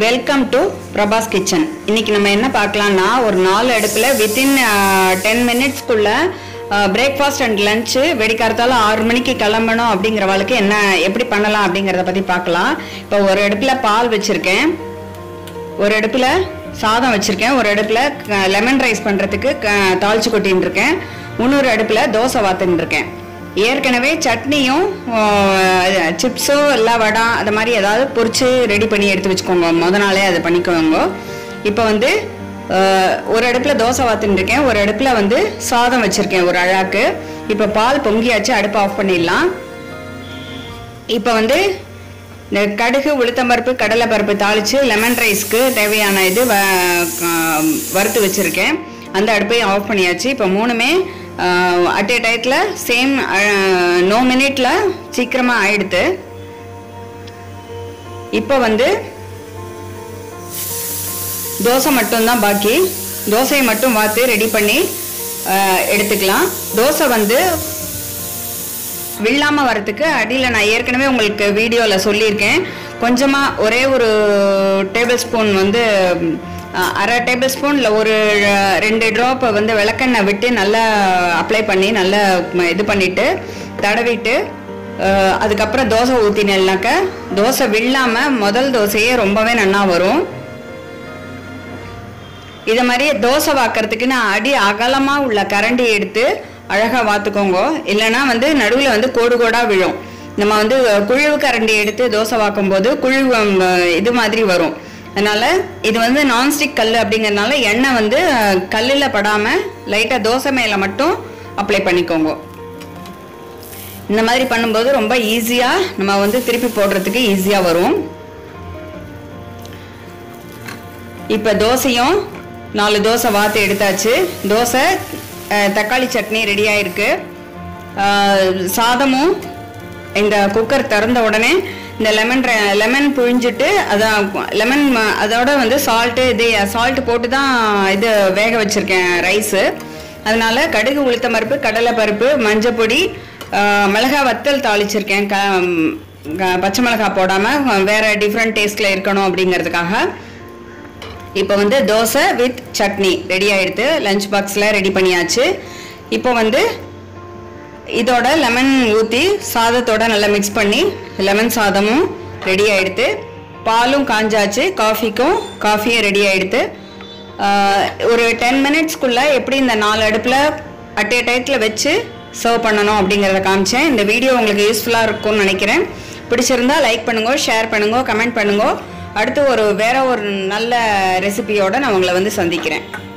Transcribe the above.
welcome to Prabhas kitchen இன்னைக்கு நம்ம என்ன பார்க்கலாம்னா ஒரு நாலு அடுப்பில் வித்தின் டென் மினிட்ஸ்க்குள்ள பிரேக்ஃபாஸ்ட் அண்ட் லஞ்சு வெடிக்காரத்தால ஆறு மணிக்கு கிளம்பணும் அப்படிங்கிறவளுக்கு என்ன எப்படி பண்ணலாம் அப்படிங்கிறத பற்றி பார்க்கலாம் இப்போ ஒரு அடுப்பில் பால் வச்சுருக்கேன் ஒரு அடுப்பில் சாதம் வச்சுருக்கேன் ஒரு அடுப்பில் லெமன் ரைஸ் பண்ணுறதுக்கு தாளிச்சு கொட்டின்னு இருக்கேன் இன்னொரு அடுப்பில் தோசை வாத்துன்னு இருக்கேன் ஏற்கனவே சட்னியும் சிப்ஸோ இல்லை வடை அது மாதிரி ஏதாவது பொரிச்சு ரெடி பண்ணி எடுத்து வச்சுக்கோங்க முத நாளே அதை பண்ணிக்கோங்க இப்போ வந்து அஹ், ஒரு அடுப்பில் தோசை வாத்துன்னு இருக்கேன் ஒரு அடுப்பில் வந்து சாதம் வச்சுருக்கேன் ஒரு அழாக்கு இப்போ பால் பொங்கியாச்சு அடுப்பு ஆஃப் பண்ணிடலாம் இப்போ வந்து இந்த கடுகு உளுத்தம்பருப்பு கடலை பருப்பு தாளித்து லெமன் ரைஸ்க்கு தேவையான இது வ க- வறுத்து வச்சுருக்கேன் அந்த அடுப்பையும் ஆஃப் பண்ணியாச்சு இப்போ மூணுமே அட் ஏ டயத்தில் சேம் நோ மினிட்ல சீக்கிரமாக ஆயிடுது இப்போ வந்து தோசை மட்டும்தான் பாக்கி தோசையை மட்டும் வாத்து ரெடி பண்ணி அஹ், எடுத்துக்கலாம் தோசை வந்து விழாம வரதுக்கு அடியில் நான் ஏற்கனவே உங்களுக்கு வீடியோவில் சொல்லியிருக்கேன் கொஞ்சமாக ஒரே ஒரு டேபிள் ஸ்பூன் வந்து ம், அஹ், அரை டேபிள் ஸ்பூனில் ஒரு அஹ், ரெண்டு ட்ராப் வந்து விளக்கெண்ணெய் விட்டு நல்லா அப்ளை பண்ணி நல்லா ம- இது பண்ணிவிட்டு தடவிட்டு அஹ், அதுக்கப்புறம் தோசை ஊற்றினேன்னாக்க தோசை விழாமல் முதல் தோசையே ரொம்பவே நல்லா வரும் இதை மாதிரி தோசை வாக்கறதுக்கு நான் அடி அகலமாக உள்ள கரண்டி எடுத்து அழகாக வாத்துக்கோங்க இல்லைன்னா வந்து நடுவில் வந்து கோடு கோடாக விழும் நம்ம வந்து குழிவு கரண்டி எடுத்து தோசை வாக்கும் போது குழிவு அஹ், இது மாதிரி வரும் அதனால் இது வந்து நான்ஸ்டிக் கல் அப்படிங்கறதுனால எண்ணெய் வந்து கல்லில் படாமல் லைட்டாக தோசை மேலே மட்டும் அப்ளை பண்ணிக்கோங்க இந்த மாதிரி பண்ணும்போது ரொம்ப ஈஸியாக நம்ம வந்து திருப்பி போடுறதுக்கு ஈஸியாக வரும் இப்போ தோசையும் நாலு தோசை வாத்து எடுத்தாச்சு தோசை அஹ், தக்காளி சட்னி ரெடி ஆயிருக்கு அஹ், சாதமும் இந்த குக்கர் திறந்த உடனே இந்த லெமன் லெமன் புழிஞ்சிட்டு அதான் லெமன் அதோட வந்து சால்ட்டு இது சால்ட் போட்டு தான் இது வேக வச்சுருக்கேன் ரைஸு அதனால கடுகு உளுத்தம் பருப்பு கடலை பருப்பு மஞ்சப்பொடி அஹ், மிளகா வத்தல் தாளிச்சிருக்கேன் க க- பச்சை மிளகாய் போடாமல் வேற டிஃப்ரெண்ட் டேஸ்ட்டில் இருக்கணும் அப்படிங்கிறதுக்காக இப்போ வந்து தோசை வித் சட்னி ரெடி ஆயிடுது லஞ்ச் பாக்ஸில் ரெடி பண்ணியாச்சு இப்போ வந்து இதோட லெமன் ஊற்றி சாதத்தோட நல்லா மிக்ஸ் பண்ணி லெமன் சாதமும் ரெடி ஆயிடுது பாலும் காஞ்சாச்சு காஃபிக்கும் காஃபியும் ரெடி ஆயிடுது ஆஹ் ஒரு டென் மினிட்ஸ்க்குள்ளே எப்படி இந்த நாலு அடுப்பில் அட் ஏ டயத்தில் வச்சு சர்வ் பண்ணணும் அப்படிங்கிறத காமிச்சேன் இந்த வீடியோ உங்களுக்கு யூஸ்ஃபுல்லாக இருக்கும்னு நினைக்கிறேன் பிடிச்சிருந்தா லைக் பண்ணுங்க ஷேர் பண்ணுங்க கமெண்ட் பண்ணுங்க அடுத்து ஒரு வேற ஒரு நல்ல ரெசிபியோட நான் உங்களை வந்து சந்திக்கிறேன்